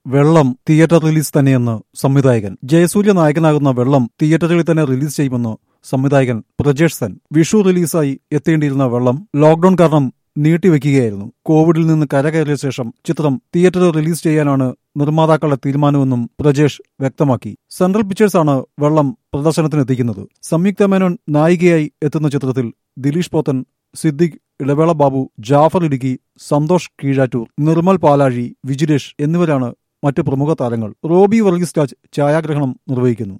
വെള്ളം theatre release തന്നെയെന്ന് സംവിധായകൻ ജയസൂര്യ നായകനാകുന്ന വെള്ളം തിയേറ്ററിൽ തന്നെ റിലീസ് ചെയ്യുമെന്ന് സംവിധായകൻ പ്രജേഷ് സെൻ വിഷു റിലീസായി എത്തേണ്ടിയിരുന്ന വെള്ളം ലോക്ഡൌൺ കാരണം നീട്ടിവെക്കുകയായിരുന്നു കോവിഡിൽ നിന്ന് കരകയറിയ ശേഷം ചിത്രം തിയേറ്ററിൽ റിലീസ് ചെയ്യാനാണ് നിർമ്മാതാക്കളുടെ തീരുമാനമെന്നും പ്രജേഷ് വ്യക്തമാക്കി സെൻട്രൽ പിക്ചേഴ്സാണ് വെള്ളം പ്രദർശനത്തിനെത്തിക്കുന്നത് സംയുക്ത മേനോൻ നായികയായി എത്തുന്ന ചിത്രത്തിൽ ദിലീഷ് പോത്തൻ സിദ്ദിഖ് ഇടവേള ബാബു ജാഫർ ഇടുക്കി സന്തോഷ് കീഴാറ്റൂർ നിർമ്മൽ പാലാഴി വിജിരേഷ് എന്നിവരാണ് മറ്റ് പ്രമുഖ താരങ്ങൾ റോബി വർഗീസ് രാജ് ഛായാഗ്രഹണം നിർവഹിക്കുന്നു